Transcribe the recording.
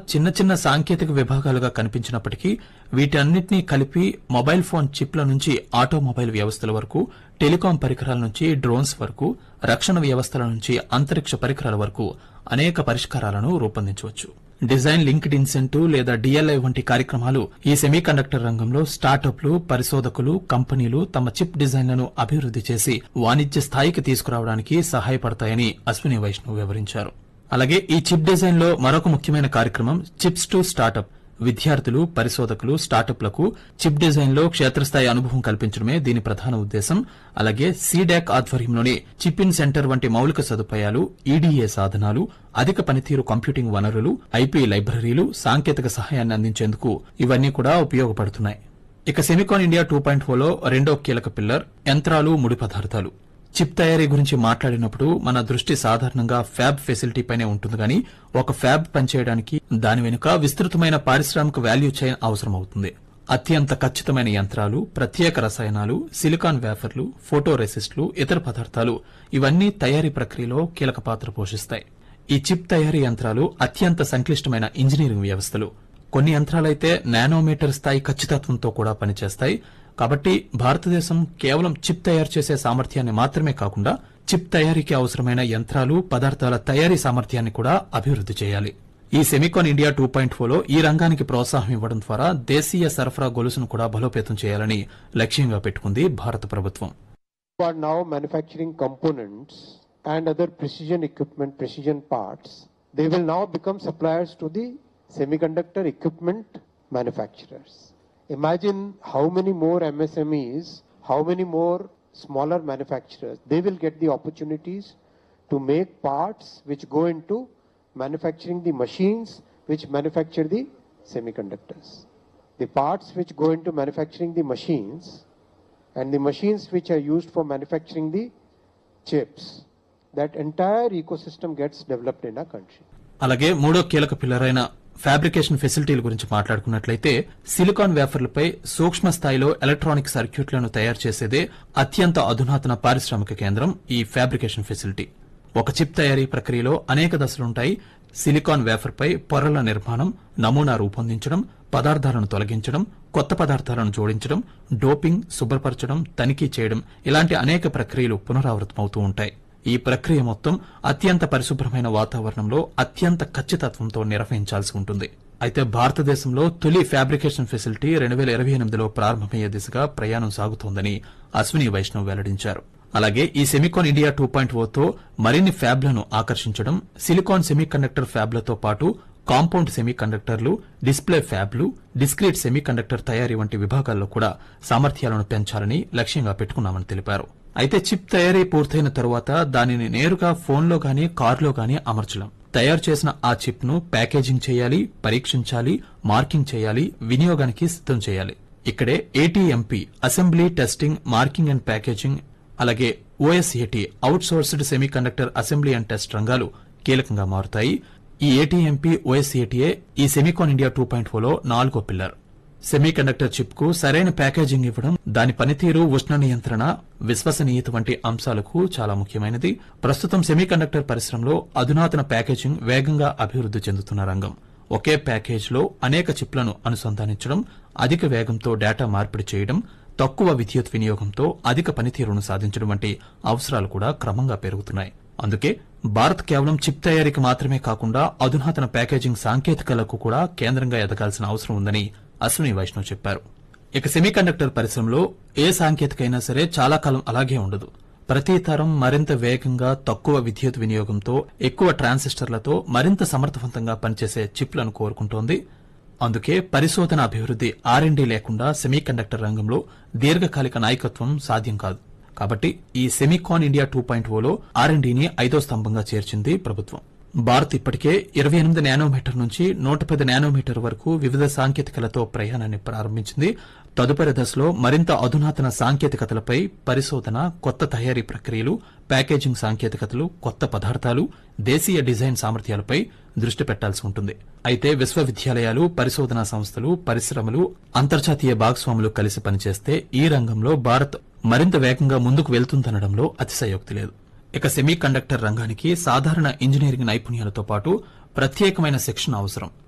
చిన్న చిన్న సాంకేతిక విభాగాలుగా కనిపించినప్పటికీ వీటన్నిటినీ కలిపి మొబైల్ ఫోన్ చిప్ల నుంచి ఆటోమొబైల్ వ్యవస్థల వరకు టెలికాం పరికరాల నుంచి డ్రోన్స్ వరకు రక్షణ వ్యవస్థల నుంచి అంతరిక్ష పరికరాల వరకు అనేక పరిష్కారాలను రూపొందించవచ్చు డిజైన్ లింక్డ్ ఇన్సెంటివ్ లేదా డిఎల్ఐ వంటి కార్యక్రమాలు ఈ సెమీకండక్టర్ రంగంలో స్టార్టప్లు పరిశోధకులు కంపెనీలు తమ చిప్ డిజైన్లను అభివృద్ది చేసి వాణిజ్య స్థాయికి తీసుకురావడానికి సహాయపడతాయని అశ్విని వైష్ణవ్ వివరించారు అలాగే ఈ చిప్ డిజైన్ లో మరొక ముఖ్యమైన కార్యక్రమం చిప్స్ టు స్టార్టప్ విద్యార్థులు పరిశోధకులు స్టార్టప్లకు చిప్ డిజైన్ లో క్షేత్రస్థాయి అనుభవం కల్పించడమే దీని ప్రధాన ఉద్దేశం అలాగే సీడాక్ ఆధ్వర్యంలోని చిప్ ఇన్ సెంటర్ వంటి మౌలిక సదుపాయాలు ఈడీఏ సాధనాలు అధిక పనితీరు కంప్యూటింగ్ వనరులు ఐపీ లైబ్రరీలు సాంకేతిక సహాయాన్ని అందించేందుకు ఇవన్నీ కూడా ఉపయోగపడుతున్నాయి ఇక సెమికాన్ ఇండియా టూ పాయింట్ ఫోర్లో రెండో కీలక పిల్లర్ యంత్రాలు ముడి పదార్థాలు చిప్ తయారీ గురించి మాట్లాడినప్పుడు మన దృష్టి సాధారణంగా ఫ్యాబ్ ఫెసిలిటీ పైనే ఉంటుంది కానీ ఒక ఫ్యాబ్ పనిచేయడానికి దాని వెనుక విస్తృతమైన పారిశ్రామిక వాల్యూ చైన్ అవసరమవుతుంది అత్యంత ఖచ్చితమైన యంత్రాలు ప్రత్యేక రసాయనాలు సిలికాన్ వేఫర్లు ఫోటో రెసిస్ట్లు ఇతర పదార్థాలు ఇవన్నీ తయారీ ప్రక్రియలో కీలక పాత్ర పోషిస్తాయి ఈ చిప్ తయారీ యంత్రాలు అత్యంత సంక్లిష్టమైన ఇంజనీరింగ్ వ్యవస్థలు కొన్ని యంత్రాలైతే నానోమీటర్ స్థాయి ఖచ్చితత్వంతో కూడా పనిచేస్తాయి కాబట్టి భారతదేశం కేవలం చిప్ తయారు చేసే సామర్థ్యాన్ని మాత్రమే కాకుండా చిప్ తయారీకి అవసరమైన యంత్రాలు పదార్థాల తయారీ సామర్థ్యాన్ని కూడా అభివృద్ది చేయాలి ఈ సెమికాన్ ఇండియా టూ పాయింట్ ఫోర్లో ఈ రంగానికి ప్రోత్సాహం ఇవ్వడం ద్వారా దేశీయ సరఫరా గొలుసును కూడా బలోపేతం చేయాలని లక్ష్యంగా పెట్టుకుంది భారత ప్రభుత్వం who are now manufacturing components and other precision equipment, precision parts, they will now become suppliers to the semiconductor equipment manufacturers. Imagine how many more MSMEs, how many more smaller manufacturers, they will get the opportunities to make parts which go into manufacturing the machines which manufacture the semiconductors. The parts which go into manufacturing the machines and the machines which are used for manufacturing the chips, that entire ecosystem gets developed in our country. అలాగే మూడో కీలక pillar అయిన fabrication ఫెసిలిటీల గురించి మాట్లాడుకున్నట్లయితే silicon వేఫర్లపై సూక్ష్మ స్థాయిలో electronic సర్క్యూట్లను తయారు చేసేదే అత్యంత అధునాతన పారిశ్రామిక కేంద్రం ఈ ఫ్యాబ్రికేషన్ ఫెసిలిటీ ఒక చిప్ తయారీ ప్రక్రియలో అనేక దశలుంటాయి సిలికాన్ వేఫర్పై పొరల నిర్మాణం నమూనా రూపొందించడం పదార్థాలను తొలగించడం కొత్త పదార్థాలను జోడించడం డోపింగ్ శుభ్రపరచడం తనిఖీ చేయడం ఇలాంటి అనేక ప్రక్రియలు పునరావృతమవుతూ ఉంటాయి ఈ ప్రక్రియ మొత్తం అత్యంత పరిశుభ్రమైన వాతావరణంలో అత్యంత ఖచ్చితత్వంతో నిర్వహించాల్సి ఉంటుంది అయితే భారతదేశంలో తొలి ఫ్యాబ్రికేషన్ ఫెసిలిటీ రెండు వేల ఇరవై ఎనిమిదిలో ప్రారంభమయ్యే దిశగా ప్రయాణం సాగుతోందని అశ్విని వైష్ణవ్ వెల్లడించారు అలాగే ఈ సెమికాన్ ఇండియా టూ పాయింట్ ఓతో మరిన్ని ఫ్యాబ్లను ఆకర్షించడం సిలికాన్ సెమీకండక్టర్ ఫ్యాబ్లతో పాటు కాంపౌండ్ సెమీకండక్టర్లు డిస్ప్లే ఫ్యాబ్లు డిస్క్రీట్ సెమీకండక్టర్ తయారీ వంటి విభాగాల్లో కూడా సామర్థ్యాలను పెంచాలని లక్ష్యంగా పెట్టుకున్నామని తెలిపారు అయితే చిప్ తయారీ పూర్తయిన తరువాత దానిని నేరుగా ఫోన్లో గానీ కారులో గానీ అమర్చలేం తయారు చేసిన ఆ చిప్ ను ప్యాకేజింగ్ చేయాలి పరీక్షించాలి మార్కింగ్ చేయాలి వినియోగానికి సిద్ధం చేయాలి ఇక్కడే ATMP assembly testing marking and packaging అలాగే OSAT out sourced semiconductor assembly and test రంగాలు కీలకంగా మారుతాయి ఈ ఏటీఎంపీ ఓఎస్ఏటీఏ ఈ సెమీకాన్ ఇండియా టూ పాయింట్ ఫోర్లో నాలుగో పిల్లర్ సెమీకండక్టర్ చిప్ కు సరైన ప్యాకేజింగ్ ఇవ్వడం దాని పనితీరు ఉష్ణ నియంత్రణ విశ్వసనీయత వంటి అంశాలకు చాలా ముఖ్యమైనది ప్రస్తుతం సెమీకండక్టర్ పరిశ్రమలో అధునాతన ప్యాకేజింగ్ వేగంగా అభివృద్ది చెందుతున్న రంగం ఒకే ప్యాకేజ్ లో అనేక చిప్లను అనుసంధానించడం అధిక వేగంతో డేటా మార్పిడి చేయడం తక్కువ విద్యుత్ వినియోగంతో అధిక పనితీరును సాధించడం వంటి అవసరాలు కూడా క్రమంగా పెరుగుతున్నాయి అందుకే భారత్ కేవలం చిప్ తయారీకి మాత్రమే కాకుండా అధునాతన ప్యాకేజింగ్ సాంకేతికలకు కూడా కేంద్రంగా ఎదగాల్సిన అవసరం ఉందని అశ్విని వైష్ణవ్ చెప్పారు ఇక సెమీకండక్టర్ పరిశ్రమలో ఏ సాంకేతిక అయినా సరే చాలా కాలం అలాగే ఉండదు ప్రతి తరం మరింత వేగంగా తక్కువ విద్యుత్ వినియోగంతో ఎక్కువ ట్రాన్సిస్టర్లతో మరింత సమర్థవంతంగా పనిచేసే చిప్లను కోరుకుంటోంది అందుకే పరిశోధన అభివృద్ది ఆర్ఎండీ లేకుండా సెమీకండక్టర్ రంగంలో దీర్ఘకాలిక నాయకత్వం సాధ్యం కాదు కాబట్టి ఈ సెమీకాన్ ఇండియా టూ పాయింట్ ఓలో ఆర్ఎండీని ఐదో స్తంభంగా చేర్చింది ప్రభుత్వం భారత్ ఇప్పటికే ఇరవై ఎనిమిది నానోమీటర్ నుంచి నూట పది నానోమీటర్ వరకు వివిధ సాంకేతికలతో ప్రయాణాన్ని ప్రారంభించింది తదుపరి దశలో మరింత అధునాతన సాంకేతికతలపై పరిశోధన కొత్త తయారీ ప్రక్రియలు ప్యాకేజింగ్ సాంకేతికతలు కొత్త పదార్థాలు దేశీయ డిజైన్ సామర్థ్యాలపై దృష్టి పెట్టాల్సి ఉంటుంది అయితే విశ్వవిద్యాలయాలు పరిశోధనా సంస్థలు పరిశ్రమలు అంతర్జాతీయ భాగస్వాములు కలిసి పనిచేస్తే ఈ రంగంలో భారత్ మరింత వేగంగా ముందుకు వెళ్తుందనడంలో అతిశయోక్తి లేదు ఇక సెమీ కండక్టర్ రంగానికి సాధారణ ఇంజనీరింగ్ నైపుణ్యాలతో పాటు ప్రత్యేకమైన శిక్షణ అవసరం